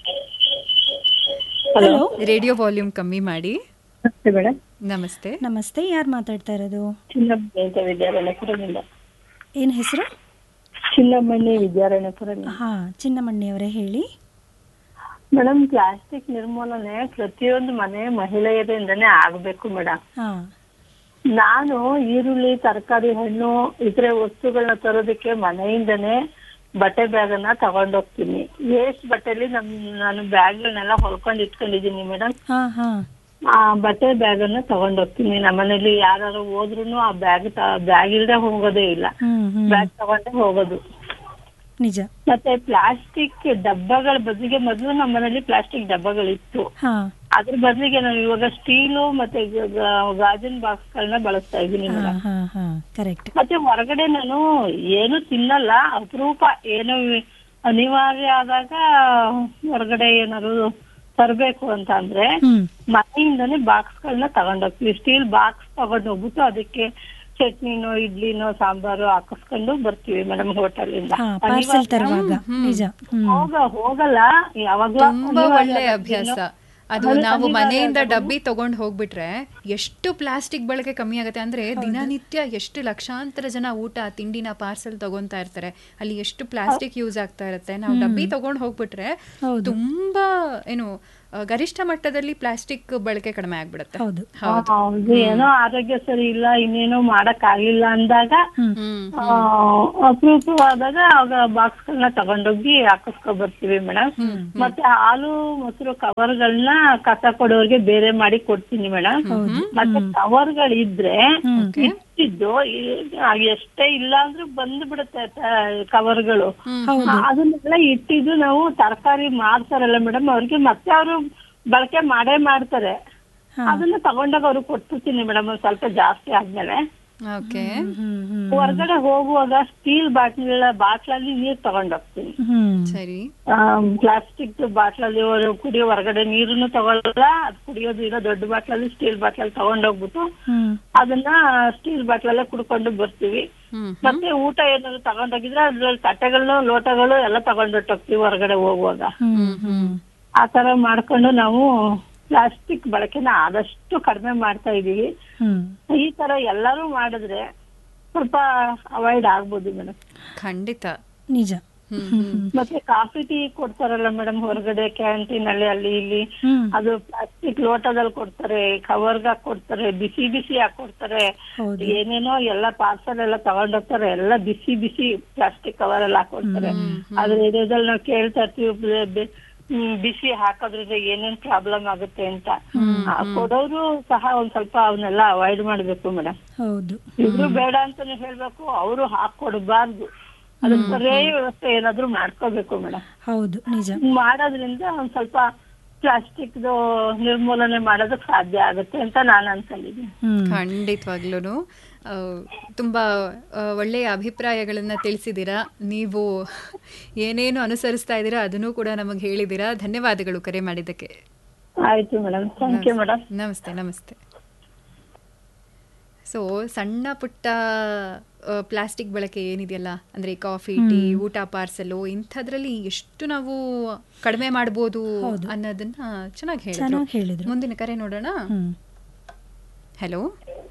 hello radio volume ಕಮ್ಮಿ ಮಾಡಿ ನಮಸ್ತೆ ಮೇಡಮ್ ನಮಸ್ತೆ ನಮಸ್ತೆ ಯಾರು ಮಾತಾಡ್ತಾ ಇರೋದು ಚಿನ್ನಮ್ಮನಿ ಅಂತ ವಿದ್ಯಾರಣ್ಯಪುರದಿಂದ ಏನ್ ಹೆಸರು ಚಿನ್ನಮ್ಮನಿ ವಿದ್ಯಾರಣ್ಯಪುರದಿಂದ ಹಾ ಚಿನ್ನಮಣ್ಣಿ ಅವರೇ ಹೇಳಿ ಮೇಡಮ್ ಪ್ಲಾಸ್ಟಿಕ್ ನಿರ್ಮೂಲನೆ ಪ್ರತಿಯೊಂದು ಮನೆ ಮಹಿಳೆಯರಿಂದನೇ ಆಗ್ಬೇಕು ಮೇಡಮ್ ಹಾ ನಾನು ಈರುಳ್ಳಿ ತರಕಾರಿ ಹಣ್ಣು ಇತರೆ ವಸ್ತುಗಳನ್ನ ತರೋದಕ್ಕೆ ಮನೆಯಿಂದನೇ ಬಟ್ಟೆ ಬ್ಯಾಗ್ ಅನ್ನ ತಗೊಂಡೋಗ್ತೀನಿ ವೇಸ್ಟ್ ಬಟ್ಟೆಲಿ ನಮ್ ನಾನು ಬ್ಯಾಗ್ಗಳನ್ನೆಲ್ಲ ಹೊಲ್ಕೊಂಡ್ ಇಟ್ಕೊಂಡಿದೀನಿ ಮೇಡಮ್ ಹಾ ಹಾ ಆ ಬಟ್ಟೆ ಬ್ಯಾಗ್ ಅನ್ನ ತಗೊಂಡೋಗ್ತೀನಿ ನಮ್ಮನೇಲಿ ಯಾರು ಹೋದ್ರುನು ಆ ಬ್ಯಾಗ್ ಬ್ಯಾಗ್ ಇಲ್ದೆ ಹೋಗೋದೇ ಇಲ್ಲ ಹ್ಮ್ ಹ್ಮ್ ಬ್ಯಾಗ್ ತಗೊಂಡೇ ಹೋಗೋದು ನಿಜ ಮತ್ತೆ ಪ್ಲಾಸ್ಟಿಕ್ ಡಬ್ಬಗಳ ಬದಲಿಗೆ ಮೊದಲು ನಮ್ಮ ಮನೇಲಿ ಪ್ಲಾಸ್ಟಿಕ್ ಡಬ್ಬಗಳಿತ್ತು ಹಾ ಅದ್ರ ಬದಲಿಗೆ ನಾವು ಇವಾಗ ಸ್ಟೀಲು ಮತ್ತೆ ಗ- ಗ- ಗಾಜಿನ ಬಾಕ್ಸ್ ಗಳನ್ನ ಬಳಸ್ತಾ ಇದೀನಿ ಹಾ ಮೇಡಮ್ ಹಾ ಹಾ ಕರೆಕ್ಟ್ ಮತ್ತೆ ಹೊರಗಡೆ ನಾನು ಏನು ತಿನ್ನಲ್ಲ ಅಪರೂಪ ಏನು ಅನಿವಾರ್ಯ ಆದಾಗ ಹೊರಗಡೆ ಏನಾದ್ರು ತರಬೇಕು ಅಂತ ಅಂದ್ರೆ ಹ್ಮ್ ಮನೆಯಿಂದನೇ ಬಾಕ್ಸ್ ಗಳನ್ನ ತಗೊಂಡೋಗ್ತೀವಿ ಸ್ಟೀಲ್ ಬಾಕ್ಸ್ ತಗೊಂಡ್ ಹೋಗ್ಬಿಟ್ಟು ಅದಕ್ಕೆ ಚಟ್ನಿನೋ ಇಡ್ಲಿನೋ ಸಾಂಬಾರು ಹಾಕಿಸ್ಕೊಂಡು ಬರ್ತೀವಿ ಮೇಡಮ್ ಹೋಟೆಲ್ ಇಂದ ಹಾ ಪಾರ್ಸೆಲ್ ತರುವಾಗ ನಿಜ ಹ್ಮ್ ಹೋಗ ಹೋಗಲ್ಲ ಯಾವಾಗ್ಲೂ ತುಂಬಾ ಒಳ್ಳೆ ಅಭ್ಯಾಸ ಅದು ನಾವು ಮನೆಯಿಂದ ಡಬ್ಬಿ ತಗೊಂಡ್ ಹೋಗ್ಬಿಟ್ರೆ ಎಷ್ಟು ಪ್ಲಾಸ್ಟಿಕ್ ಬಳಕೆ ಕಮ್ಮಿ ಆಗುತ್ತೆ ಅಂದ್ರೆ ದಿನನಿತ್ಯ ಎಷ್ಟು ಲಕ್ಷಾಂತರ ಜನ ಊಟ ತಿಂಡಿನ ಪಾರ್ಸೆಲ್ ತಗೊಂತಾ ಇರ್ತಾರೆ ಅಲ್ಲಿ ಎಷ್ಟು ಪ್ಲಾಸ್ಟಿಕ್ ಯೂಸ್ ಆಗ್ತಾ ಇರುತ್ತೆ ನಾವು ಡಬ್ಬಿ ತಗೊಂಡ್ ಹೋಗ್ಬಿಟ್ರೆ ಹೌದು. ತುಂಬಾ ಏನು ಆ, ಗರಿಷ್ಠ ಮಟ್ಟದಲ್ಲಿ ಪ್ಲಾಸ್ಟಿಕ್ ಬಳಕೆ ಕಡಿಮೆ ಆಗ್ಬಿಡುತ್ತೆ ಹೌದು ಹೌದು ಹೌದು ಏನೋ ಆರೋಗ್ಯ ಸರಿ ಇಲ್ಲ ಇನ್ನೇನೋ ಮಾಡಕ್ ಆಗಿಲ್ಲ ಅಂದಾಗ ಹ್ಮ್ ಆ, ಅಪರೂಪವಾದಾಗ ಆಗ ಬಾಕ್ಸ್ ಗಳನ್ನ ತಗೊಂಡೋಗಿ ಹಾಕಿಸ್ಕೊ ಬರ್ತೀವಿ ಮೇಡಮ್ ಮತ್ತೆ ಹಾಲು ಮೊಸರು ಕವರ್ಗಳನ್ನ ಕಸ ಕೊಡೋರ್ಗೆ ಬೇರೆ ಮಾಡಿ ಕೊಡ್ತೀನಿ ಮೇಡಮ್ ಮತ್ತೆ ಕವರ್ಗಳಿದ್ರೆ ಇಟ್ಟಿದ್ದು ಈ- ಎಷ್ಟೇ ಇಲ್ಲ ಅಂದ್ರೂ ಬಂದು ಬಿಡುತ್ತೆ ಕವರ್ಗಳು ಅದನ್ನೆಲ್ಲ ಇಟ್ಟಿದ್ದು ನಾವು ತರಕಾರಿ ಮಾರ್ತಾರಲ್ಲ ಮೇಡಮ್ ಅವ್ರಿಗೆ ಮತ್ತೆ ಅವರು ಬಳಕೆ ಮಾಡೇ ಮಾಡ್ತಾರೆ ಅದನ್ನ ತಗೊಂಡಾಗ ಅವ್ರಿಗೆ ಕೊಟ್ಬಿಡ್ತೀನಿ ಮೇಡಮ್ ಸ್ವಲ್ಪ ಜಾಸ್ತಿ ಆದ್ಮೇಲೆ ಓಕೆ ಹ್ಮ್ ಹ್ಮ್ ಹೊರಗಡೆ ಹೋಗುವಾಗ ಸ್ಟೀಲ್ ಬಾಟ್ಲ್ ಬಾಟ್ಲಲ್ಲಿ ನೀರ್ ತಗೊಂಡೋಗ್ತೀನಿ ಹ್ಮ್ ಪ್ಲಾಸ್ಟಿಕ್ ಬಾಟ್ಲಲ್ಲಿ ಅವ್ರು ಕುಡಿಯೋ ಹೊರಗಡೆ ನೀರನ್ನು ತಗೊಳ್ಳಲ್ಲ ಅದ್ ಕುಡಿಯೋದು ಈಗ ದೊಡ್ಡ ಬಾಟ್ಲಲ್ಲಿ ಸ್ಟೀಲ್ ಬಾಟ್ಲಲ್ಲಿ ತಗೊಂಡೋಗ್ಬಿಟ್ಟು ಹ್ಮ್ ಅದನ್ನ ಸ್ಟೀಲ್ ಬಾಟ್ಲಲ್ಲೇ ಕುಡ್ಕೊಂಡು ಬರ್ತೀವಿ ಹ್ಮ್ ಮತ್ತೆ ಊಟ ಏನಾದ್ರು ತಗೊಂಡೋಗಿದ್ರೆ ಅದ್ರಲ್ಲಿ ತಟ್ಟೆಗಳು ಲೋಟಗಳು ಎಲ್ಲ ತಗೊಂಡೊಟ್ಟೋಗ್ತೀವಿ ಹೊರಗಡೆ ಹೋಗುವಾಗ ಹ್ಮ್ ಹ್ಮ್ ಆ ತರ ಮಾಡ್ಕೊಂಡು ನಾವು ಪ್ಲಾಸ್ಟಿಕ್ ಬಳಕೆನ ಆದಷ್ಟು ಕಡಿಮೆ ಮಾಡ್ತಾ ಇದೀವಿ ಹ್ಮ್ ಈ ತರ ಎಲ್ಲರೂ ಮಾಡಿದ್ರೆ ಸ್ವಲ್ಪ ಅವಾಯ್ಡ್ ಆಗ್ಬೋದು ಮೇಡಮ್ ಖಂಡಿತ ನಿಜ ಹ್ಮ್ ಹ್ಮ್ ಮತ್ತೆ ಕಾಫಿ ಟೀ ಕೊಡ್ತಾರಲ್ಲ ಮೇಡಮ್ ಹೊರಗಡೆ ಕ್ಯಾಂಟೀನ್ ಅಲ್ಲಿ ಅಲ್ಲಿ ಇಲ್ಲಿ ಹ್ಮ್ ಅದು ಪ್ಲಾಸ್ಟಿಕ್ ಲೋಟದಲ್ಲಿ ಕೊಡ್ತಾರೆ ಕವರ್ಗ್ ಕೊಡ್ತಾರೆ ಬಿಸಿ ಬಿಸಿ ಹಾಕೊಡ್ತಾರೆ ಹೌದು. ಏನೇನೋ ಎಲ್ಲ ಪಾರ್ಸಲ್ ಎಲ್ಲ ತಗೊಂಡೋಗ್ತಾರೆ ಎಲ್ಲ ಬಿಸಿ ಬಿಸಿ ಪ್ಲಾಸ್ಟಿಕ್ ಕವರ್ ಎಲ್ಲ ಹಾಕೊಡ್ತಾರೆ ಅದ್ರ ಏರಿಯಾದಲ್ಲಿ ನಾವು ಕೇಳ್ತಾ ಇರ್ತೀವಿ ಬೆ- ಬೆ- ಹ್ಮ್, ಬಿಸಿ ಹಾಕೋದ್ರಿಂದ ಏನೇನ್ ಪ್ರಾಬ್ಲಮ್ ಆಗುತ್ತೆ ಅಂತ ಆ, ಕೊಡೋರು ಸಹ ಒಂದ್ ಸ್ವಲ್ಪ ಅವನ್ನೆಲ್ಲ ಅವಾಯ್ಡ್ ಮಾಡ್ಬೇಕು ಮೇಡಮ್ ಹೌದು ಇಬ್ರು ಬೇಡ ಅಂತಾನೆ ಹೇಳ್ಬೇಕು ಅವರು ಹಾಕೊಡ್ಬಾರ್ದು ಅದಕ್ಕೆ ಬರೇ ವ್ಯವಸ್ಥೆ ಏನಾದ್ರು ಮಾಡ್ಕೋಬೇಕು ಮೇಡಮ್ ಹೌದು ನಿಜ ಮಾಡೋದ್ರಿಂದ ಒಂದ್ ಸ್ವಲ್ಪ ಪ್ಲಾಸ್ಟಿಕ್ ನಿರ್ಮೂಲನೆ ಮಾಡೋದಕ್ಕೆ ಸಾಧ್ಯ ಆಗುತ್ತೆ ಅಂತ ನಾನು ಅನ್ಕೊಂಡಿದ್ದೀನಿ ಹ್ಮ್ ಖಂಡಿತವಾಗ್ಲೂ ತುಂಬ ಆ, ಒಳ್ಳೆಯ ಅಭಿಪ್ರಾಯಗಳನ್ನು ತಿಳಿಸಿದ್ದೀರಾ ನೀವು ಏನೇನು ಅನುಸರಿಸ್ತಾ ಇದ್ದೀರಾ ಅದನ್ನು ಕೂಡ ನಮಗೆ ಹೇಳಿದ್ದೀರಾ ಧನ್ಯವಾದಗಳು ಕರೆ ಮಾಡಿದ್ದಕ್ಕೆ ಆಯ್ತು ಮೇಡಮ್ ಥ್ಯಾಂಕ್ ಯು ಮೇಡಮ್ ನಮಸ್ತೆ ನಮಸ್ತೆ ಸೊ ಸಣ್ಣ ಪುಟ್ಟ ಪ್ಲಾಸ್ಟಿಕ್ ಬಳಕೆ ಏನಿದೆಯಲ್ಲ ಅಂದರೆ ಕಾಫಿ ಟೀ ಊಟ ಪಾರ್ಸಲು ಇಂಥದ್ರಲ್ಲಿ ಎಷ್ಟು ನಾವು ಕಡಿಮೆ ಮಾಡ್ಬೋದು ಅನ್ನೋದನ್ನ ಚೆನ್ನಾಗಿ ಹೇಳಿದ್ರು ಚೆನ್ನಾಗಿ ಹೇಳಿದ್ರು ಮುಂದಿನ ಕರೆ ನೋಡೋಣ ಹ್ಮ್ hello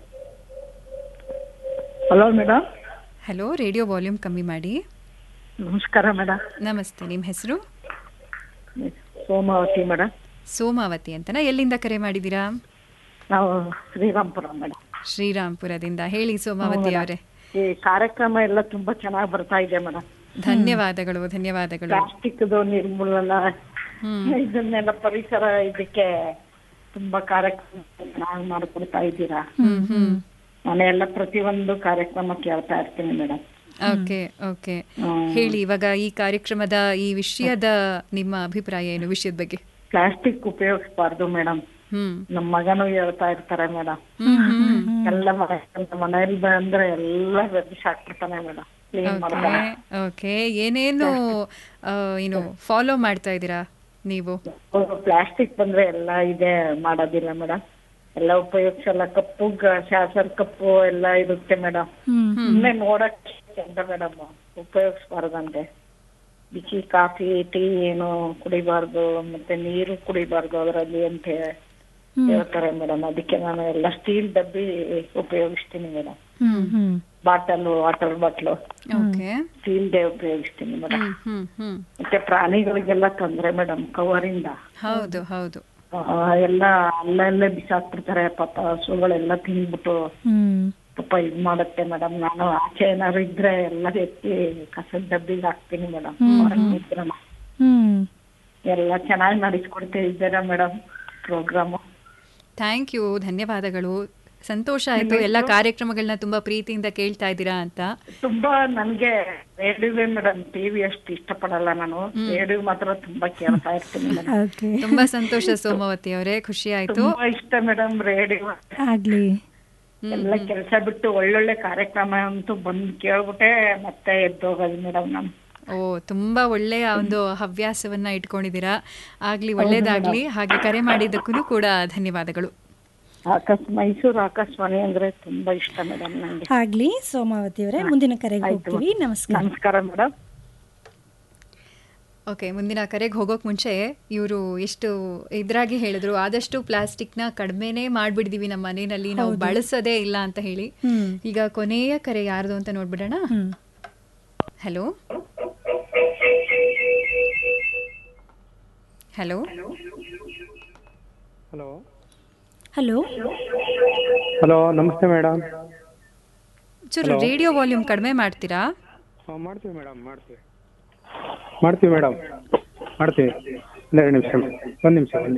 hello madam hello radio volume ಕಮ್ಮಿ ಮಾಡಿ ನಮಸ್ಕಾರ ಮೇಡಮ್ ನಮಸ್ತೆ ನಿಮ್ಮ ಹೆಸರು ಸೋಮಾವತಿ ಮೇಡಮ್ ಸೋಮಾವತಿ ಅಂತನಾ ಎಲ್ಲಿಂದ ಕರೆ ಮಾಡಿದ್ದೀರಾ ನಾವು ಶ್ರೀರಾಮ್ಪುರ ಮೇಡಮ್ ಶ್ರೀರಾಮ್ಪುರದಿಂದ ಹೇಳಿ ಸೋಮಾವತಿ ಅವರೇ ಈ ಕಾರ್ಯಕ್ರಮ ಎಲ್ಲ ತುಂಬಾ ಚೆನ್ನಾಗಿ ಬರ್ತಾ ಇದೆ ಮೇಡಮ್ ಧನ್ಯವಾದಗಳು ಧನ್ಯವಾದಗಳು ಪ್ಲಾಸ್ಟಿಕ್ ನಿರ್ಮೂಲನ ಹ್ಮ್ ಇದನ್ನೆಲ್ಲ ಪರಿಸರ ಇದಕ್ಕೆ ತುಂಬಾ ಕಾರ್ಯಕ್ರಮ ಚೆನ್ನಾಗಿ ಮಾಡ್ಕೊಡ್ತಾ ಇದ್ದೀರಾ ಹ್ಮ್ ಹ್ಮ್ ಮನೆಯೆಲ್ಲ ಪ್ರತಿಯೊಂದು ಕಾರ್ಯಕ್ರಮ ಕೇಳ್ತಾ ಇರ್ತೀನಿ ಮೇಡಮ್ ಓಕೆ ಓಕೆ ಹೇಳಿ ಇವಾಗ ಈ ಕಾರ್ಯಕ್ರಮದ ಈ ವಿಷಯದ ನಿಮ್ಮ ಅಭಿಪ್ರಾಯ ಏನು ವಿಷಯದ ಬಗ್ಗೆ ಪ್ಲಾಸ್ಟಿಕ್ ಉಪಯೋಗಿಸಬಾರ್ದು ಮೇಡಮ್ ಹ್ಮ್ ನಮ್ ಮಗನು ಹೇಳ್ತಾ ಇರ್ತಾರೆ ಮೇಡಮ್ ಹ್ಮ್ ಹ್ಮ್ ಎಲ್ಲ ಮನೆ ಮನೆಯಲ್ಲಿ ಬಂದ್ರೆ ಎಲ್ಲ ಬೆದರಿಸಿ ಹಾಕ್ಬಿಡ್ತಾನೆ ಮೇಡಮ್ ಕ್ಲೀನ್ ಓಕೆ ಮಾಡ್ತಾನೆ ಓಕೆ ಏನೇನು ಆ, ಏನು ಫಾಲೋ ಮಾಡ್ತಾ ಇದ್ದೀರಾ ನೀವು ಪ್ಲಾಸ್ಟಿಕ್ ಬಂದ್ರೆ ಎಲ್ಲ ಇದೆ ಮಾಡೋದಿಲ್ಲ ಮೇಡಮ್ ಎಲ್ಲ ಉಪಯೋಗಿಸಲ್ಲ ಕಪ್ಪು ಶಾಸರ್ ಕಪ್ಪು ಎಲ್ಲ ಇರುತ್ತೆ ಮೇಡಮ್ ಹ್ಮ್ ಸುಮ್ನೆ ನೋಡಕ್ ಚಂದ ಮೇಡಮ್ ಉಪಯೋಗಿಸ್ಬಾರ್ದಂತೆ ಬಿಸಿ ಕಾಫಿ ಟೀ ಏನು ಕುಡಿಬಾರ್ದು ಮತ್ತೆ ನೀರು ಕುಡಿಬಾರ್ದು ಅದರಲ್ಲಿ ಅಂತ ಹೇಳ್ತಾರೆ ಮೇಡಮ್ ಅದಕ್ಕೆ ನಾನು ಎಲ್ಲ ಸ್ಟೀಲ್ ಡಬ್ಬಿ ಉಪಯೋಗಿಸ್ತೀನಿ ಮೇಡಮ್ ಹ್ಮ್ ಹ್ಮ್ bottle water bottle okay steel ಡೇ ಉಪಯೋಗಿಸ್ತೀನಿ ಮೇಡಮ್ ಹ್ಮ್ ಹ್ಮ್ ಹ್ಮ್ ಮತ್ತೆ ಪ್ರಾಣಿಗಳಿಗೆಲ್ಲ ತೊಂದ್ರೆ ಮೇಡಮ್ ಕವರಿಂದ ಹೌದು ಹೌದು ಆ, ಎಲ್ಲ ಅಲ್ಲಲ್ಲೇ ಬಿಸಾಕ್ಬಿಡ್ತಾರೆ ಪಾಪ ಹಸುಗಳೆಲ್ಲ ತಿಂದ್ಬಿಟ್ಟು ಹ್ಮ್ ಪಾಪ ಇದ್ ಮಾಡುತ್ತೆ ಮೇಡಮ್ ನಾನು ಆಚೆ ಏನಾದ್ರು ಇದ್ರೆ ಎಲ್ಲ ಎತ್ತಿ ಕಸದ ಡಬ್ಬಿಗೆ ಹಾಕ್ತೀನಿ ಮೇಡಮ್ ಹ್ಮ್ ಎಲ್ಲ ಚೆನ್ನಾಗಿ ನಡೆಸ್ಕೊಡ್ತಾ ಇದ್ದೀರಾ ಮೇಡಮ್ ಪ್ರೋಗ್ರಾಮು ಥ್ಯಾಂಕ್ ಯು ಧನ್ಯವಾದಗಳು ಸಂತೋಷ ಆಯ್ತು ಎಲ್ಲ ಕಾರ್ಯಕ್ರಮಗಳನ್ನ ತುಂಬಾ ಪ್ರೀತಿಯಿಂದ ಕೇಳ್ತಾ ಇದ್ದೀರಾ ಅಂತ ತುಂಬಾ ನನ್ಗೆ ರೇಡಿಯೋವೇ ಮೇಡಮ್ ಟಿವಿ ಅಷ್ಟು ಇಷ್ಟಪಡಲ್ಲ ನಾನು ರೇಡಿಯೋ ಮಾತ್ರ ತುಂಬಾ ಕೇಳ್ತಾ ಇರ್ತೀನಿ ಮೇಡಮ್ ಓಕೆ ತುಂಬಾ ಸಂತೋಷ ಸೋಮಾವತಿ ಅವರೇ ಖುಷಿ ಆಯ್ತು ತುಂಬಾ ಇಷ್ಟ ಮೇಡಮ್ ರೇಡಿಯೋ ಆಗ್ಲಿ ಎಲ್ಲ ಕೆಲಸ ಬಿಟ್ಟು ಒಳ್ಳೊಳ್ಳೆ ಕಾರ್ಯಕ್ರಮ ಅಂತೂ ಬಂದು ಕೇಳ್ಬಿಟ್ಟೆ ಮತ್ತೆ ಎದ್ದೋಗೋದು ಮೇಡಮ್ ನಾನು ಓ ತುಂಬಾ ಒಳ್ಳೆಯ ಒಂದು ಹವ್ಯಾಸವನ್ನ ಇಟ್ಕೊಂಡಿದ್ದೀರಾ ಆಗ್ಲಿ ಒಳ್ಳೇದಾಗ್ಲಿ ಹಾಗೆ ಕರೆ ಮಾಡಿದ್ದಕ್ಕೂ ಕೂಡ ಧನ್ಯವಾದಗಳು ಆಕಾಶ ಮೈಸೂರು ಆಕಾಶವಾಣಿ ಅಂದ್ರೆ ತುಂಬಾ ಇಷ್ಟ ಮೇಡಮ್ ನಂಗೆ ಆಗ್ಲಿ ಸೋಮಾವತಿ ಅವರೇ ಮುಂದಿನ ಕರೆಗೆ ಹೋಗ್ತೀವಿ ನಮಸ್ಕಾರ ನಮಸ್ಕಾರ ಮೇಡಮ್ ಓಕೆ ಮುಂದಿನ ಕರೆಗೆ ಹೋಗೋಕ್ ಮುಂಚೆ ಇವರು ಎಷ್ಟು ಇದ್ರಾಗಿ ಹೇಳಿದ್ರು ಆದಷ್ಟು ಪ್ಲಾಸ್ಟಿಕ್ನ ಕಡಿಮೆನೇ ಮಾಡ್ಬಿಡಿದೀವಿ ನಮ್ಮ ಮನೆಯಲ್ಲಿ ನಾವು ಬಳಸೋದೇ ಇಲ್ಲ ಅಂತ ಹೇಳಿ ಹ್ಮ್ ಈಗ ಕೊನೆಯ ಕರೆ ಯಾರ್ದು ಅಂತ ನೋಡ್ಬಿಡೋಣ ಹ್ಮ್ hello hello hello hello hello ನಮಸ್ತೆ ಮೇಡಮ್ ಚೂರು ರೇಡಿಯೋ ವಾಲ್ಯೂಮ್ ಕಡಿಮೆ ಮಾಡ್ತೀರಾ ಮಾಡ್ತೀವಿ ಮೇಡಮ್ ಮಾಡ್ತೀವಿ ಮಾಡ್ತೀವಿ ಮೇಡಮ್ ಮಾಡ್ತೀವಿ ಒಂದೆರಡು ನಿಮಿಷ ಒಂದು ನಿಮಿಷ ಒಂದು